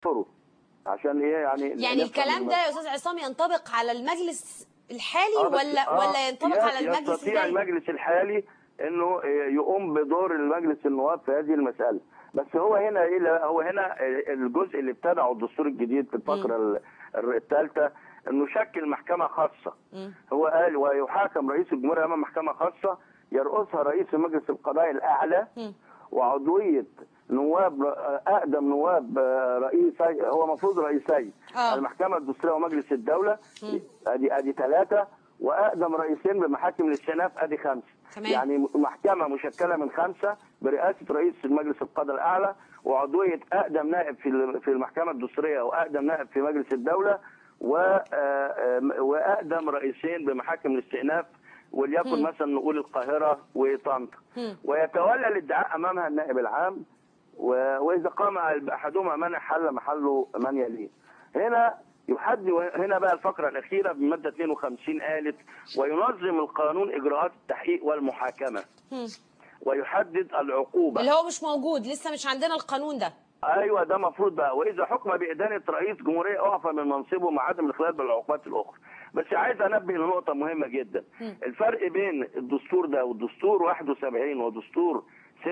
ينشره عشان ايه يعني يعني نفهم الكلام ده الم- يا استاذ عصام ينطبق على المجلس الحالي آه، بس- ولا آه، ولا ينطبق ي- على المجلس يستطيع الجاي المجلس الحالي انه يقوم بدور المجلس النواب في هذه المساله بس هو هنا ايه لا، هو هنا الجزء اللي ابتدعه الدستور الجديد في الفقره الثالثه انه شكل محكمه خاصه مم. هو قال ويحاكم رئيس الجمهوريه امام محكمه خاصه يرأسها رئيس مجلس القضاء الاعلى مم. وعضويه نواب اقدم نواب رئيسي هو المفروض رئيسي آه. المحكمه الدستوريه ومجلس الدوله ادي ادي ثلاثه واقدم رئيسين بمحاكم الاستئناف ادي خمسه تمام. يعني محكمه مشكله من خمسه برئاسه رئيس مجلس القضاء الاعلى وعضويه اقدم نائب في ال- في المحكمه الدستوريه واقدم نائب في مجلس الدوله و آه، آه، واقدم رئيسين بمحاكم الاستئناف وليكن مثلا نقول القاهره وطنطا مم. ويتولى الادعاء امامها النائب العام و- واذا قام احدهما من حل محله من يليه هنا يحدد هنا بقى الفقره الاخيره بماده 52 قالت وينظم القانون اجراءات التحقيق والمحاكمه مم. ويحدد العقوبه اللي هو مش موجود لسه مش عندنا القانون ده ايوه ده مفروض بقى واذا حكم بادانه رئيس جمهوريه اعفى من منصبه مع عدم الاخلال بالعقوبات الاخرى بس عايز انبه لنقطه مهمه جدا الفرق بين الدستور ده والدستور 71 ودستور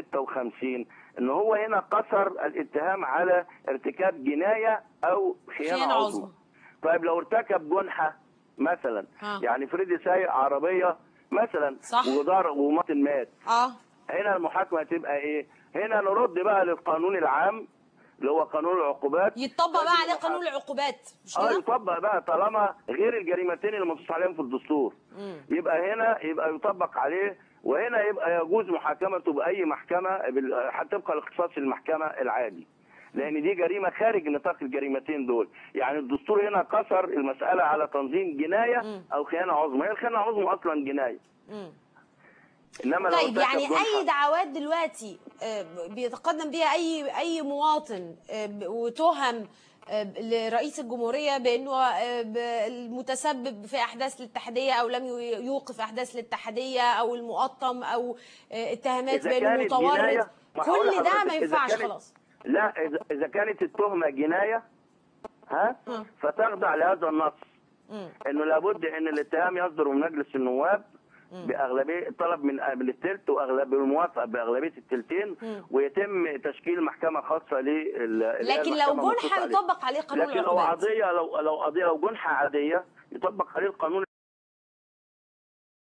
56 ان هو هنا قصر الاتهام على ارتكاب جنايه او خيانه, خيانة عظمى عظمى. طيب لو ارتكب جنحه مثلا ها. يعني فريدي سايق عربيه مثلا صح. ودار ومواطن مات اه هنا المحاكمه هتبقى ايه؟ هنا نرد بقى للقانون العام اللي هو قانون العقوبات يطبق بقى عليه المحاكمة- قانون العقوبات مش اه كده؟ يطبق بقى طالما غير الجريمتين اللي منصوص عليهم في الدستور مم. يبقى هنا يبقى يطبق عليه وهنا يبقى يجوز محاكمته باي محكمه بال- هتبقى الاختصاص المحكمه العادي لان دي جريمه خارج نطاق الجريمتين دول يعني الدستور هنا قصر المساله على تنظيم جنايه او خيانه عظمى هي الخيانه العظمى اصلا جنايه مم. انما لو طيب ارتكب يعني جنحة- اي دعوات دلوقتي آه، بيتقدم بيها اي اي مواطن آه، ب- وتهم آه، لرئيس الجمهوريه بانه آه، ب- المتسبب في احداث الاتحاديه او لم ي- يوقف احداث الاتحاديه او المقطم او آه، اتهامات إذا بانه كانت متورط جناية، ما هقول كل ده لحضرتك ما إذا ينفعش كانت- خلاص لا إذا- اذا كانت التهمه جنايه ها مم. فتخضع لهذا النص مم. انه لابد ان الاتهام يصدر من مجلس النواب باغلبيه طلب من من الثلث واغلب الموافقه باغلبيه الثلثين مم. ويتم تشكيل محكمه خاصه لل لكن لو جنحه يطبق عليه قانون لكن لو العقوبات قضيه لو لو قضيه لو جنحه عاديه يطبق عليه القانون